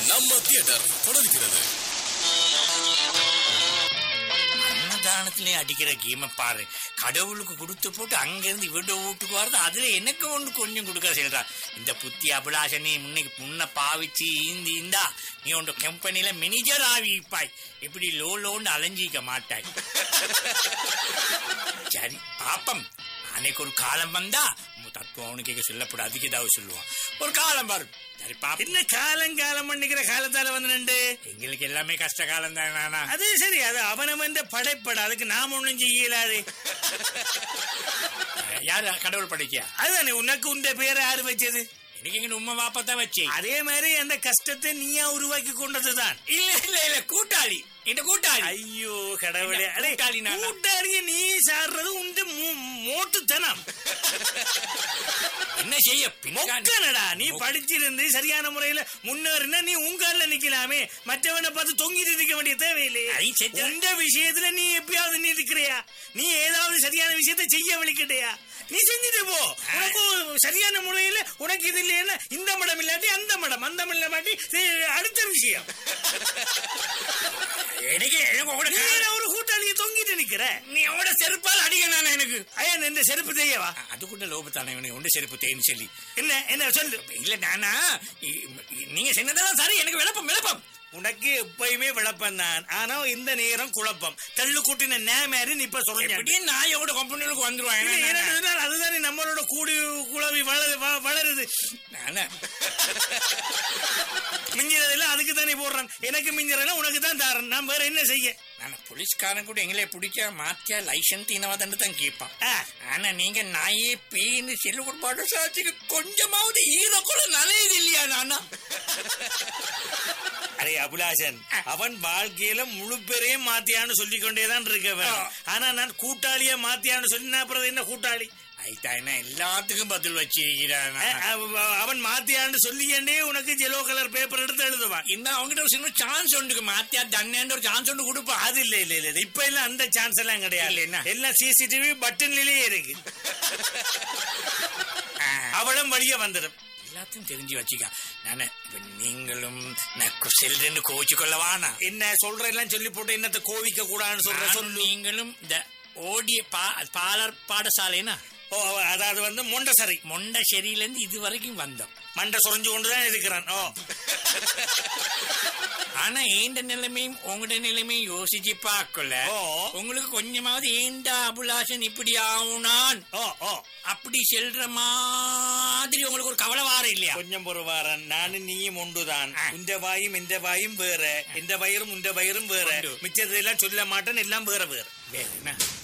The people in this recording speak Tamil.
நம்ம தியேட்டர் தொடர்கிறது அன்னதானத்திலே அடிக்கிற கீம பாரு கடவுளுக்கு கொடுத்து போட்டு அங்கிருந்து இவட வீட்டுக்கு வரது அதுல எனக்கு ஒண்ணு கொஞ்சம் கொடுக்க சொல்றான் இந்த புத்தி அபிலாஷ நீ முன்னைக்கு முன்ன பாவிச்சு ஈந்தி இந்தா நீ உன் கம்பெனில மேனேஜர் ஆவிப்பாய் இப்படி லோ லோன்னு அலைஞ்சிக்க மாட்டாய் சரி பாப்பம் அன்னைக்கு ஒரு காலம் வந்தா தத்துவம் அவனுக்கு சொல்லப்படும் அதுக்கு ஏதாவது சொல்லுவான் ஒரு காலம் வரும் சரி பாப்போம் என்ன காலம் காலம் பண்ணிக்கிற காலத்தால வந்து நின்று எங்களுக்கு எல்லாமே கஷ்ட காலம் தான் நானா அது சரி அது அவனவன் படைப்பட அதுக்கு நாம ஒண்ணும் செய்யலாது யாரு கடவுள் படைக்கியா அதுதானே உனக்கு உண்ட பேரை யாரு வச்சது எனக்கு எங்க உண்மை வாப்பா தான் வச்சு அதே மாதிரி அந்த கஷ்டத்தை நீயா உருவாக்கி கொண்டதுதான் இல்ல இல்ல இல்ல கூட்டாளி இந்த கூட்டாளி ஐயோ கடவுளே என்ன அடே, கூட்டாளி நானா? கூட்டாளிய நீ சாடுறது உண்டு மோ- மோட்டுத்தனம் என்ன செய்ய பின்னாடி மொக்கனடா நீ படிச்சிருந்து சரியான முறையில முன்னேறினா நீ உங்கால நிக்கலாமே மற்றவனை பார்த்து தொங்கிட்டு இருக்க வேண்டிய தேவையில்லையே ஐ, செத்த- இந்த விஷயத்துல நீ எப்பயாவது நீ இருக்கிறியா நீ ஏதாவது சரியான விஷயத்தை செய்ய வலிக்கிட்டயா நீ செஞ்சுட்டு போ உனக்கு சரியான முறையில உனக்கு இது இல்லைன்னா இந்த மடம் இல்லாட்டி அந்த மடம் அந்த மடம் இல்லாட்டி இது அடுத்த விஷயம் எனக்கு எனக்கு உங்களோட நீ கால- ஒரு கூட்டாளியை தொங்கிட்டு நிக்கிற நீ அவட செருப்பால் அடிக்க நானா எனக்கு ஐயா இந்த செருப்பு தெரியவா அது கூட லோபத்தானே இவனுக்கு உண்டு செருப்பு தேன்னு சொல்லி என்ன என்ன சொல்லு இல்ல நானா இ- இ- நீங்க சொன்னதெல்லாம் சரி எனக்கு விளப்பம் விளப்பம் உனக்கு எப்பயுமே விளப்பம் தான் ஆனா இந்த நேரம் குழப்பம் தள்ளு கூட்டின நே மாதிரி நீ இப்ப சொல்றீங்க எப்படியும் நாயோட கம்பெனிகளுக்கு வந்துருவாங்க அதுதானே நம்மளோட கூடி குழவி வளரு வ- வளருது நானா மிஞ்சிறதெல்லாம் அதுக்கு தானே போடுறான் எனக்கு மிஞ்சிறதெல்லாம் உனக்கு தான் தாரன் நான் வேற என்ன செய்ய நான் போலீஸ்காரன் கூட எங்களை பிடிச்சா மாத்தியா லைசன்ஸ் தீனவாதன்னு தான் கேட்பான் ஆ, ஆனா நீங்க நாயே பேன்னு செல்லு கொடுப்பாடு சாட்சிக்கு கொஞ்சமாவது ஈர கூட நலையுது இல்லையா நானா அரே அபிலாஷன் அவன் வாழ்க்கையில முழு பேரையும் மாத்தியான்னு சொல்லிக் கொண்டேதான் இருக்கவன் ஆ. ஆனா நான் கூட்டாளிய மாத்தியான்னு சொல்லி நான் அப்புறம் என்ன கூட்டாளி ஐத்தா என்ன எல்லாத்துக்கும் பதில் வச்சிருக்கிறான் அ- அவ- அவன் மாத்தியான்னு சொல்லியண்டே உனக்கு ஜெலோ கலர் பேப்பர் எடுத்து எழுதுவான் இன்னும் அவங்ககிட்ட ஒரு சின்ன சான்ஸ் உண்டு மாத்தியா தண்ணேன்னு ஒரு சான்ஸ் உண்டு கொடுப்பா அது இல்ல இல்ல இல்ல இப்ப எல்லாம் அந்த சான்ஸ் எல்லாம் கிடையாது இல்ல, என்ன? எல்லாம் சிசிடிவி பட்டன்லயே இருக்கு அவளும் வழிய வந்துடும் எல்லாத்தையும் தெரிஞ்சு வச்சுக்க நானே இப்ப நீங்களும் நான் செல்றேன்னு கோவிச்சு கொள்ளவானா என்ன சொல்ற எல்லாம் சொல்லி போட்டு என்னத்த கோவிக்க கூடாதுன்னு சொல்ற நானும் சொல்லு நீங்களும் இந்த ஓடிய பா- பாலர் பாடசாலைனா ஓ அதாவது வந்து மொண்டசரி மொண்ட இருந்து இது வரைக்கும் வந்தோம் மண்டை சொரிஞ்சு கொண்டுதான் இருக்கிறான் ஓ ஆனா ஏண்ட நிலைமையும் உங்களோட நிலைமையும் யோசிச்சு பார்க்கல ஓ. உங்களுக்கு கொஞ்சமாவது ஏண்ட அபுலாசன் இப்படி ஆகுனான் ஓ ஓ அப்படி செல்ற மாதிரி உங்களுக்கு ஒரு கவலை வார இல்லையா கொஞ்சம் பொறுவாரன் நானும் நீயும் ஒன்றுதான் ஆ. இந்த வாயும் இந்த வாயும் வேற இந்த வயிறும் இந்த வயிறும் வேற உண்டு. மிச்சத்தை எல்லாம் சொல்ல மாட்டேன் எல்லாம் வேற வேற வேற என்ன